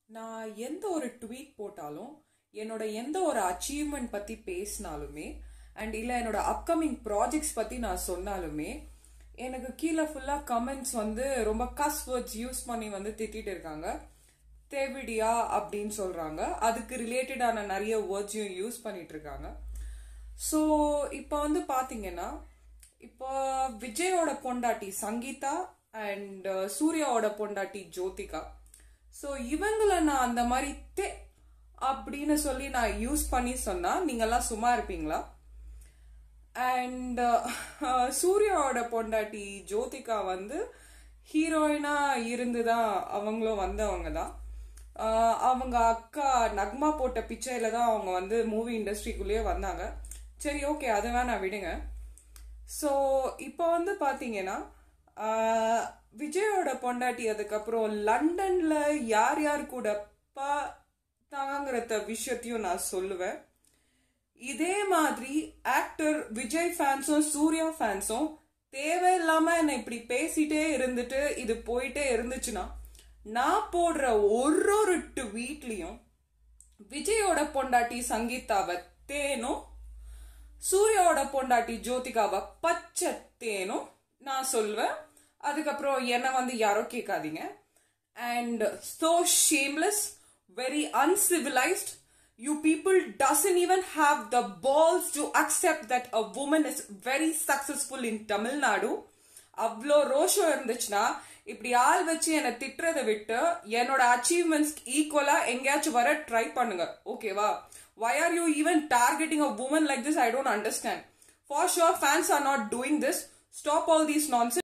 நான் எந்த ஒரு ட்வீட் போட்டாலும் என்னோட எந்த ஒரு அச்சீவ்மெண்ட் பத்தி பேசினாலுமே அண்ட் இல்ல என்னோட அப்கமிங் ப்ராஜெக்ட்ஸ் பத்தி நான் சொன்னாலுமே எனக்கு கீழே ஃபுல்லா கமெண்ட்ஸ் வந்து ரொம்ப கஸ் வேர்ட்ஸ் யூஸ் பண்ணி வந்து திட்டிட்டு இருக்காங்க தேவிடியா அப்படின்னு சொல்றாங்க அதுக்கு ரிலேட்டடான நிறைய வேர்ட்ஸையும் யூஸ் பண்ணிட்டு இருக்காங்க ஸோ இப்போ வந்து பாத்தீங்கன்னா இப்போ விஜயோட பொண்டாட்டி சங்கீதா அண்ட் சூர்யாவோட பொண்டாட்டி ஜோதிகா ஸோ இவங்களை நான் அந்த மாதிரி தே அப்படின்னு சொல்லி நான் யூஸ் பண்ணி சொன்னா நீங்கெல்லாம் சும்மா இருப்பீங்களா அண்ட் சூர்யாவோட பொண்டாட்டி ஜோதிகா வந்து ஹீரோயினா இருந்துதான் அவங்களும் வந்தவங்க தான் ஆஹ் அவங்க அக்கா நக்மா போட்ட பிச்சையில தான் அவங்க வந்து மூவி இண்டஸ்ட்ரிக்குள்ளேயே வந்தாங்க சரி ஓகே அதை வேணா விடுங்க ஸோ இப்போ வந்து பார்த்தீங்கன்னா ஆஹ் விஜயோட பொண்டாட்டி அதுக்கப்புறம் லண்டன்ல யார் யார் கூட பார்த்தாங்கிறத விஷயத்தையும் நான் சொல்லுவேன் இதே மாதிரி ஆக்டர் விஜய் ஃபேன்ஸும் சூர்யா ஃபேன்ஸும் தேவையில்லாம என்னை இப்படி பேசிட்டே இருந்துட்டு இது போயிட்டே இருந்துச்சுன்னா நான் போடுற ஒரு ஒரு ட்வீட்லயும் விஜயோட பொண்டாட்டி சங்கீதாவை தேனும் சூர்யாவோட பொண்டாட்டி ஜோதிகாவை பச்சை தேனும் நான் சொல்லுவேன் அதுக்கப்புறம் என்ன வந்து யாரோ கேட்காதீங்க and so shameless very uncivilized you people doesn't even have the balls to accept that a woman is very successful in Tamil Nadu அவ்வளோ ரோஷம் இருந்துச்சுன்னா இப்படி ஆள் வச்சு என்னை திட்டுறதை விட்டு என்னோட அச்சீவ்மெண்ட்ஸ் ஈக்குவலா எங்கேயாச்சும் வர ட்ரை பண்ணுங்க ஓகேவா why are you even targeting a woman like this i don't understand for sure fans are not doing this stop all these nonsense